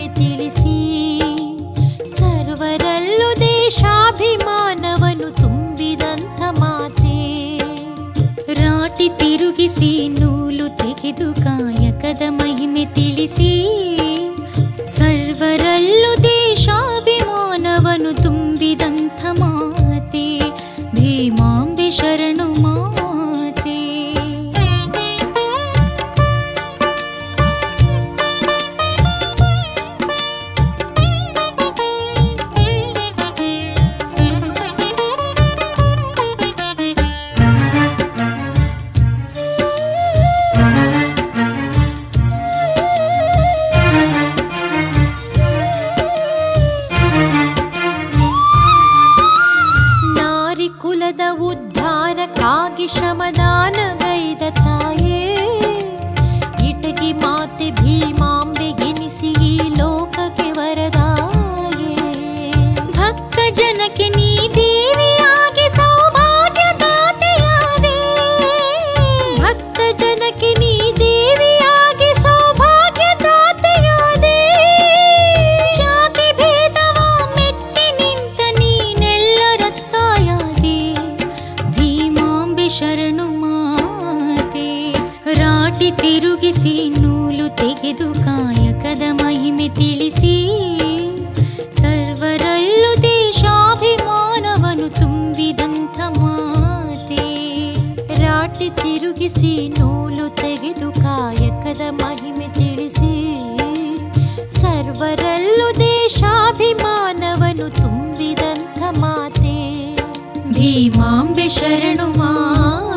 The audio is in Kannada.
ತಿಳಿಸಿ ಸರ್ವರಲ್ಲೂ ದೇಶಾಭಿಮಾನವನ್ನು ತುಂಬಿದಂಥ ಮಾತೆ ರಾಟಿ ತಿರುಗಿಸಿ ನೂಲು ತೆಗೆದು ಕಾಯಕದ ಮಹಿಮೆ ತಿಳಿಸಿ ಸರ್ವರಲ್ಲೂ ದೇಶಾಭಿಮಾನವನ್ನು ತುಂಬಿದಂಥ ಮಾತೆ ಭೀಮಾಂಬೆ ಶರಣು ಮಾತೆ ನಾರಿ ಕುಲದ ಉದ್ಧಾರಕ್ಕಾಗಿ ಶ್ರಮದಾನಗೈದ ತಾಯೇ ಇಟಗಿ ಮಾತೆ ಭೀಮಾಂಬೆ ಗೆನಿಸಿ ಈ ಲೋಕಕ್ಕೆ ವರದಾಯೇ ಭಕ್ತ ಜನಕ್ಕೆ ನೀ ದೇವಿಯಾಗಿ ಸೌಭಾಗ್ಯ ದಾತೆಯಾದೆ ಭಕ್ತ ಜನಕ್ಕೆ ನೀ ದೇವಿಯಾಗಿ ಸೌಭಾಗ್ಯ ದಾತೆಯಾದೆ ಜಾತಿ ಭೇದವ ಮೆಟ್ಟಿ ನಿಂತ ನೀನೆಲ್ಲರ ತಾಯಾದೆ ಭೀಮಾಂಬೆ ಶರಣು ಮಾತೆ ರಾಟಿ ತಿರುಗಿಸಿ ನೂಲು ತೆಗೆದು ಕಾಯಕದ ಮಹಿಮೆ ತಿಳಿಸಿ ಸರ್ವರಲ್ಲೂ ದೇಶಾಭಿಮಾನವನ್ನು ತುಂಬಿದಂಥ ಮಾತೆ ರಾಟಿ ತಿರುಗಿಸಿ ನೂಲು ತೆಗೆದು ಕಾಯಕದ ಮಹಿಮೆ ತಿಳಿಸಿ ಸರ್ವರಲ್ಲೂ ದೇಶಾಭಿಮಾನವನ್ನು ತುಂಬಿದಂಥ ಮಾತೆ ಭೀಮಾಂಬೆ ಶರಣು ಮಾ